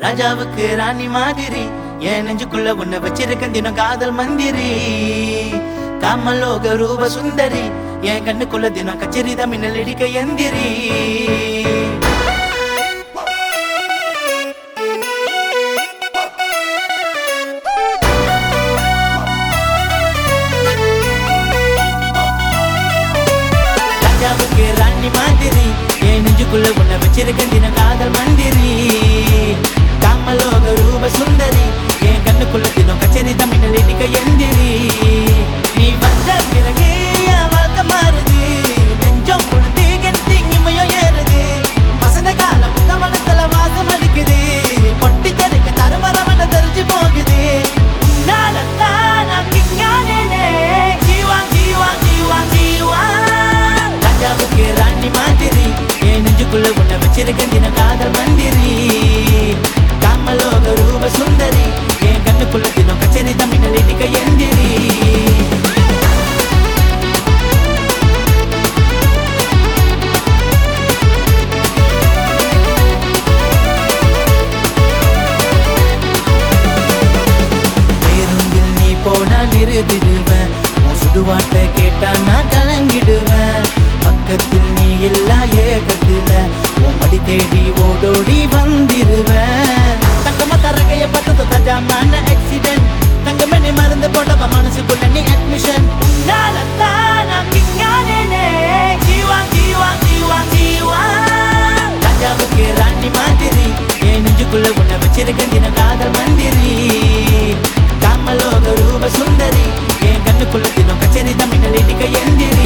ராஜாவுக்கு ராணி மாதிரி என் நெஞ்சுக்குள்ள உன்னை வச்சிருக்கேன் தினம் காதல் மந்திரி காமலோக ரூப சுந்தரி என் கண்ணுக்குள்ள தினம் கச்சேரி தான் மின்னல் இடிக்க எந்திரி ராஜாவுக்கு ராணி மாதிரி என் நெஞ்சுக்குள்ள உன்னை வச்சிருக்கேன் தினம் காதல் மந்திரி காமலோக ரூப சுந்தரி என் கண்ணுக்குள்ள தினம் கச்சேரி தான் மின்னல் இடிக்க எந்திரி நீ வந்த பிறகு என் வாழ்க்கை மாறுது நெஞ்சம் பொழுது கெட்டி இமையும் ஏறுது வசந்த கால புத்தமனத்துல வாசம் அடிக்குது பொட்டி தெருக்க தருமரமன தெரிஞ்சு போகுது உன்னாலத்தான் நான் கிங்கானேனே. ஜீவான், ஜீவான், ஜீவான், ஜீவான். ராஜாவுக்கு ராணி மாதிரி என் நெஞ்சுக்குள்ள உன்னை வச்சிருக்கேன் தினம் காதல் மந்திரி காமலோக ரூப சுந்தரி என் கண்ணுக்குள்ள தினம் கச்சேரி தமிழ் இடிக்க எந்திரி பேருந்தில் நீ போனா நிறுத்திடுவேன் உன் சுடுவாட்டை கேட்டா நான் கலங்கிடுவேன் பக்கத்தில் நீ எல்லா ஏகத்துல உன் மடி தேடி ஓடோடி வந்திருவேன் தங்கம தரகைய பார்த்தது தஜாமான ஆக்சிடென்ட் தங்கமணி மருந்து போட்டவ மனசுக்குள்ள நீ அட்மிஷன் ஜீவான் ஜீவான் ஜீவான் ஜீவான் ராஜாவுக்கு ராணி மாதிரி என் நெஞ்சுக்குள்ள உன்னை வச்சிருக்கேன் தினம் காதல் மந்திரி காமலோக ரூப சுந்தரி என் கண்ணுக்குள்ள தினம் கச்சேரி தமிழ் இடிக்க எந்திரி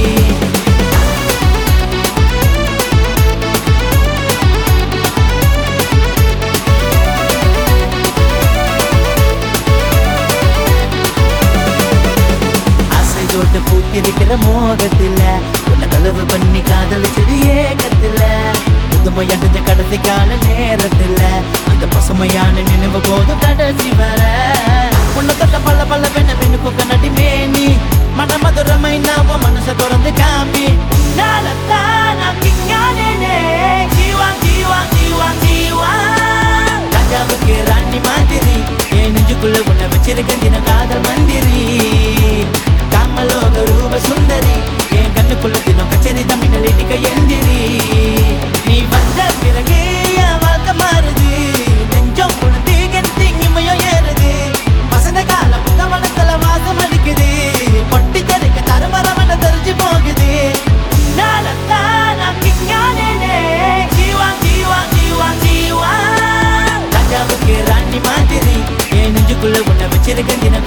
ஆசை தோட்ட பூத்திருக்கிற மோகத்துல உன்னை கலவு பண்ணி காதலிச்சது ஏகத்துல புதுமை அடைஞ்ச கடைசி கால நேரத்துல அந்த பசுமையான நினைவு போதும் கடைசி வர உன்னை தொட்ட பல பல பெண்ண பெண்ணுக்கு கண்ணடி மேனி மன மதுரமை நாம மனச திறந்து காமி நாளத்தான் நான் கிங்கானேனே. ஜீவான், ஜீவான், ஜீவான், ஜீவான். ராஜாவுக்கு ராணி மாதிரி என் நெஞ்சுக்குள்ள உன்னை வச்சிருக்கேன் தினம் காதல் மந்திரி காமலோக ரூப சுந்தரி என் கண்ணுக்குள்ள தினம் கச்சேரி தமிழ் இடிக்க எந்திரி நீ வந்த பிறகு என் வாழ்க்கை மாறுது நெஞ்சம் பொழுது கெட்டி இமையும் ஏறுது வசந்த கால புத்தமனத்துல வாசம் அடிக்குது பொட்டி தெருக்க தருமரமன தெரிஞ்சு போகுது நாளத்தான் நான் கிங்கானேனே. ஜீவான், ஜீவான், ஜீவான், ஜீவான். ராஜாவுக்கு ராணி மாதிரி என் நெஞ்சுக்குள்ள உன்னை வச்சிருக்கேன் தினம்